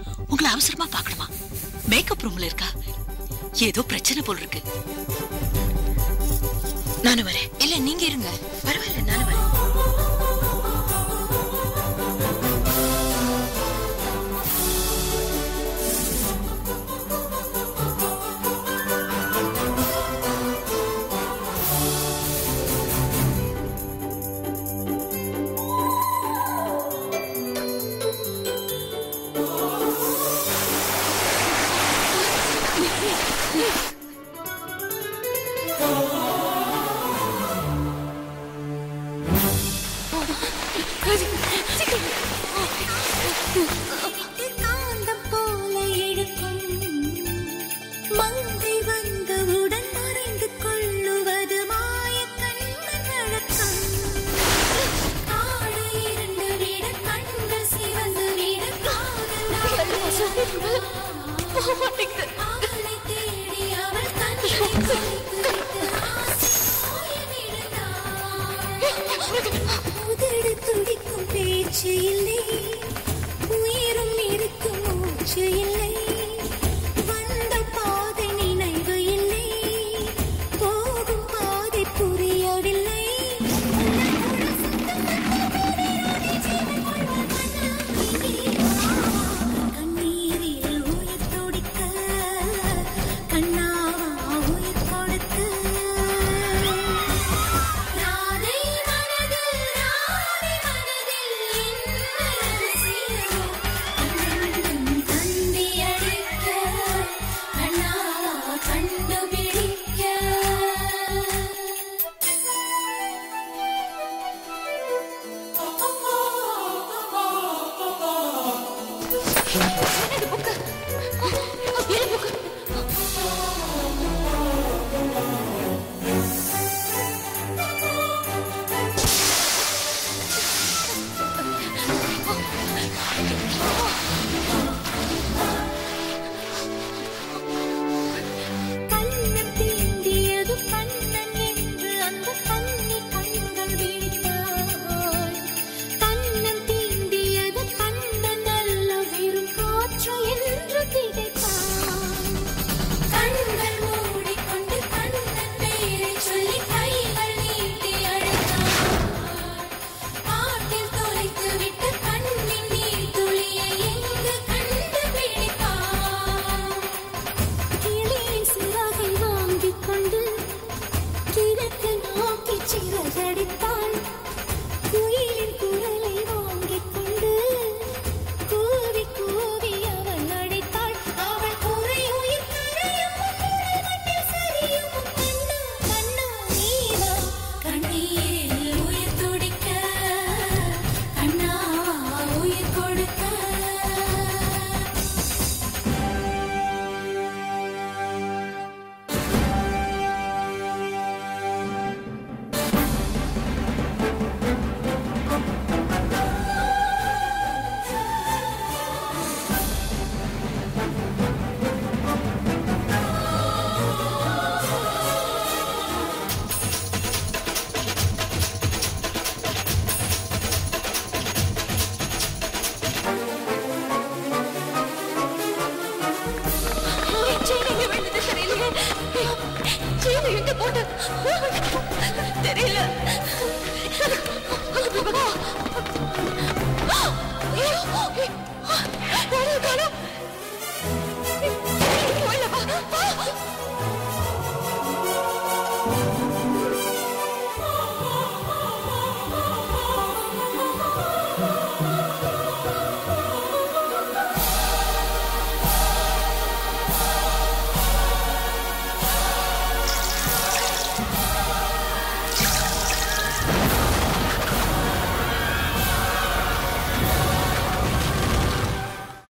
உங்களை அவசரமா பார்க்கணுமா மேக்கப் ரூம்ல இருக்கா ஏதோ பிரச்சனை போல் இருக்கு நானும் வரேன் இல்ல நீங்க இருங்க பரவாயில்ல நானும் வரேன் காந்தம் போல இழுக்கும் மங்கை வந்தவுடன் மறைந்து கொள்ளுவது மாய கண்ணன் வழக்கம் ஆடு இரண்டு விட கண்கள் சிவந்து விட காதல் அவளை தேடி அவள் கண்ணை குளித்து விட்டு ஆசை போய்விடுகிறாள். உதடு துடிக்கும் பேச்சு இல்லை உயிரும் இருக்கும் மூச்சு இல்லை வந்த பாதை நினைவு இல்லை போகும் பாதை புரியவில்லை கண்ணீரில் உயிர் துடிக்க கண்ணாவா உயிர் கொடுக்க ராதை மனதில் ராதை மனதில் என்ன ரகசியமோ கண்ணன் தந்தி அடிக்க கண்ணாவா கண்டுபிடிக்க கண்ணம் தீண்டியது கண்ணன் என்று அந்த கண்ணி கண்கள் விழித்தாள் கண்ணம் தீண்டியது கண்ணன் அல்ல வெறும் காற்று என்று திகைத்தான் கண்கள் மூடிக்கொண்டு கண்ணன் பேரை சொல்லி கைகள் நீட்டி அழைத்தாள் காட்டில் தொலைத்து விட்டு கண்ணின் நீர் துளியை எங்கு கண்டுபிடிப்பான் கிளியின் சிறகை வாங்கிக் கொண்டு கிழக்கு நோக்கி சிறகடித்தாள் குயிலின் குரலை வாங்கிக் கொண்டு கூவி கூவி அவள் அழைத்தாள் அவள் குறை உயிர் கரையும் உன்னுடைய மண்ணில் சரியும் கண்ணா கண்ணா நீவா கண்ணீரில் உயிர் துடிக்க கண்ணா உயிர் கொடுக்க செயின் எங்க விழுந்தது தெரியலையே செயின் எங்க போட்டு